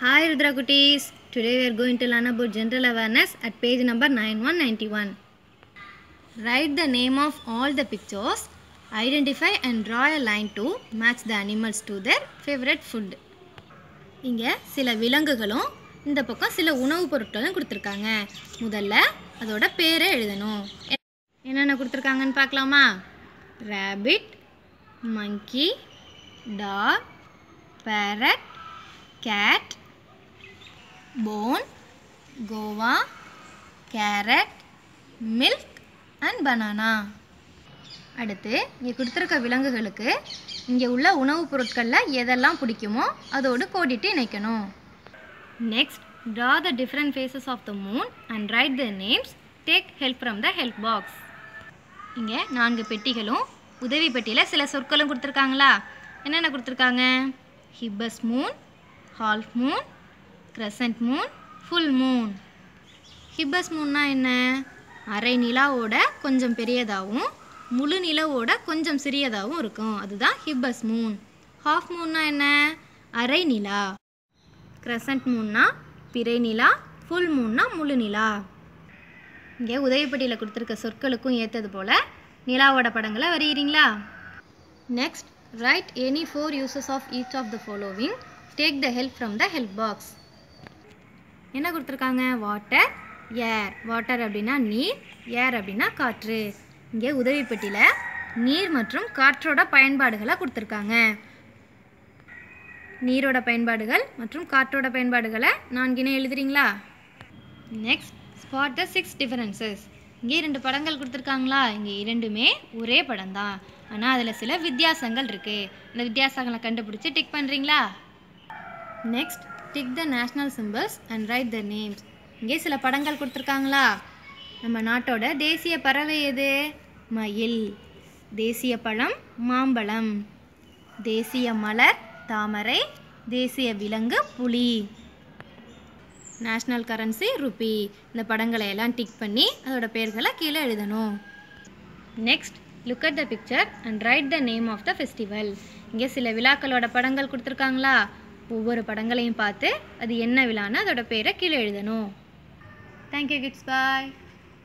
Hi Rudra Kutis. Today we are going to learn about general awareness at page number 9191. Write the name of all the pictures. Identify and draw a line to match the animals to their favorite food. இங்கே சில விலங்குகளும் இந்த பக்கம் சில உணவுப் பொருட்களும் கொடுத்துருக்காங்க முதல்ல அதோட பேரை எழுதணும் எ- என்னென்ன கொடுத்துருக்காங்கன்னு பார்க்கலாமா rabbit monkey dog parrot cat bone guava carrot milk and banana அடுத்து இங்கே கொடுத்துருக்க விலங்குகளுக்கு இங்கே உள்ள உணவுப் பொருட்களில் எதெல்லாம் பிடிக்குமோ அதோடு கோடிட்டு இணைக்கணும் next draw the different faces of the moon and write their names take help from the help box இங்கே நான்கு பெட்டிகளும் உதவி பெட்டியில் சில சொற்களும் கொடுத்துருக்காங்களா என்னென்ன கொடுத்துருக்காங்க gibbous moon half moon crescent moon full moon gibbous மூன்னா என்ன அரை நிலாவோட கொஞ்சம் பெரியதாகவும் முழு நிலவோட கொஞ்சம் சிறியதாகவும் இருக்கும் அதுதான் ஹிப்பஸ் மூன் ஹாஃப் மூன்னா என்ன அரை நிலா கிரசன்ட் மூன்னா பிறை நிலா ஃபுல் மூன்னா முழு நிலா இங்கே உதவிப்பட்டியில் கொடுத்துருக்க சொற்களுக்கும் ஏற்றது போல் நிலாவோட படங்களை வரைகிறீங்களா next write any four uses of each of the following take the help from the help box என்ன கொடுத்துருக்காங்க வாட்டர் ஏர் வாட்டர் அப்படின்னா நீர் ஏர் அப்படின்னா காற்று இங்கே உதவிப்பட்டியில் நீர் மற்றும் காற்றோட பயன்பாடுகளை கொடுத்துருக்காங்க நீரோட பயன்பாடுகள் மற்றும் காற்றோட பயன்பாடுகளை நான்கினே எழுதுறீங்களா next spot the six differences இங்கே இரண்டு படங்கள் கொடுத்துருக்காங்களா இங்கே இரண்டுமே ஒரே படம் தான் ஆனால் அதில் சில வித்தியாசங்கள் இருக்குது அந்த வித்தியாசங்களை கண்டுபிடிச்சி டிக் பண்ணுறீங்களா next tick the national symbols and write the names இங்கே சில படங்கள் கொடுத்துருக்காங்களா நம்ம நாட்டோட தேசிய பறவை எது மயில் தேசிய பழம் மாம்பழம் தேசிய மலர் தாமரை தேசிய விலங்கு புலி நேஷ்னல் கரன்சி ருபி இந்த படங்களை எல்லாம் டிக் பண்ணி அதோட பேர்களை கீழே எழுதணும் next look at the picture and write the name of the festival இங்கே சில விழாக்களோட படங்கள் கொடுத்துருக்காங்களா ஒவ்வொரு படங்களையும் பார்த்து அது என்ன விழான்னு அதோட பேரை கீழே எழுதணும் தேங்க்யூ கிட்ஸ் பாய்